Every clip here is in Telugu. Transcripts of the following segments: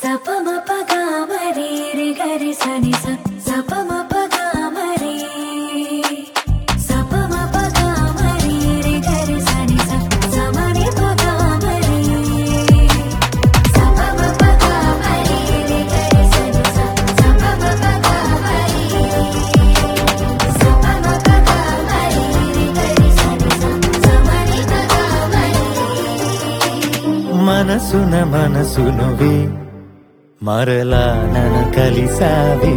సపమపగామరి రి గరి సని స సపమపగామరి సపమపగామరి రి గరి సని స సమని పగామరి సపమపగామరి రి గరి సని స సపమపగామరి సపమపగామరి రి గరి సని స సమని పగామరి మనసున మనసునువే మరలా నన్ను కలిసావే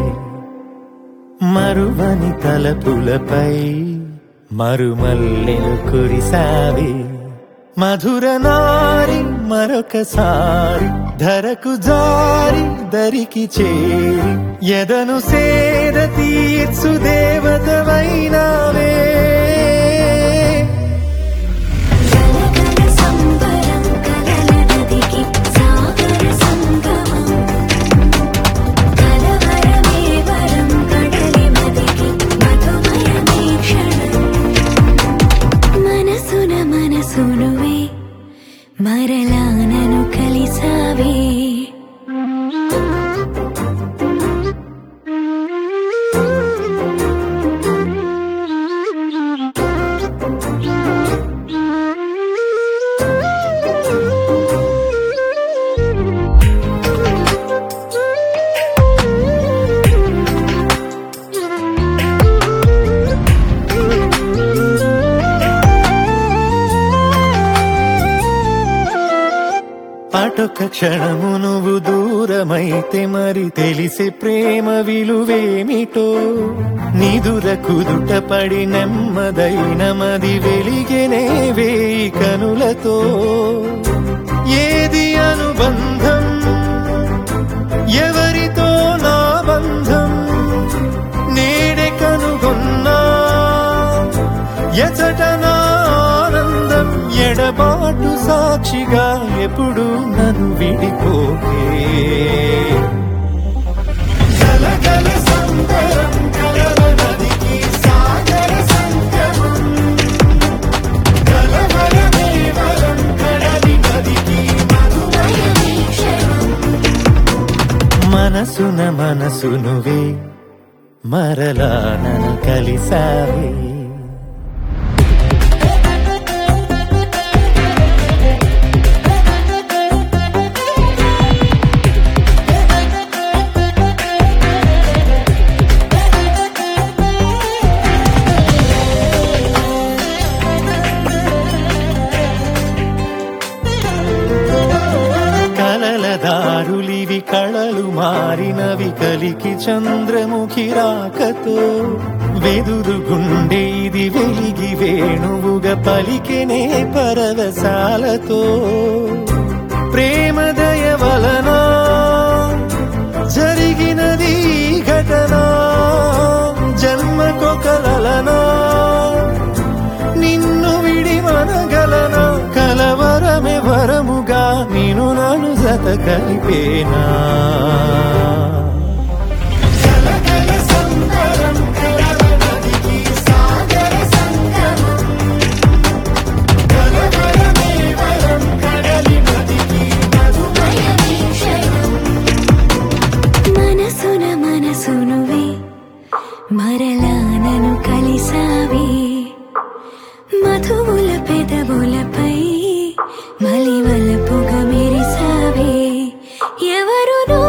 మరువని తలపులపై మరుమల్లెను కురిసావే మధుర నారి మరొకసారి ధరకు జారి దరికి చేరి ఎదను సేద తీర్చు దేవతవైనావే గలగల సంబరం కలల నదికి సాగర సంగమం కలవరమే వరం కడలి మదికి మధుమయమే క్షణం మనసున మనసునువే మరలా నన్ను కలిసావే అటొక క్షణము నువ్వు దూరమైతే మరి తెలిసే ప్రేమ విలువేమిటో నిదుర కుదుట పడి నెమ్మదైన మది వెలిగెనే వేయి కనులతో ఏది అనుబంధం ఎవరితో నా బంధం నేడే కనుగొన్నా ఎచట నా ఆనందం ఎడబాటు సాక్షిగా ఎప్పుడు నన్ను విడిపోకే గలగల సంబరం కలల నదికి సాగర సంగమం. కలవరమే వరం కడలి నదికి మధుమయమే క్షణం. మనసున మనసునువే మరలా నన్ను కలిసావే కలల దారులివి కళలు మారినవి కలికి చంద్రముఖి రాకతో వెదురు గుండె ఇది వెలిగి వేణువుగా పలికెనే పరవశాలతో ప్రేమ దయ వలన జరిగినది ఈ ఘటన జన్మకొకలనా నిన్ను విడి మనగలన కలవరమే వరముగా నేను నన్ను జత కలిపేనా కలకల సంబరం కలల నదికి సాగర సంగమం. కలవరమే వరం కడలి నదికి మధుమయమే క్షణం. మనసున మనసునువే మరలా నన్ను కలిసావే మధువుల పెదవులపై మలివల పొగ మెరిసావే ఎవరు నువ్వు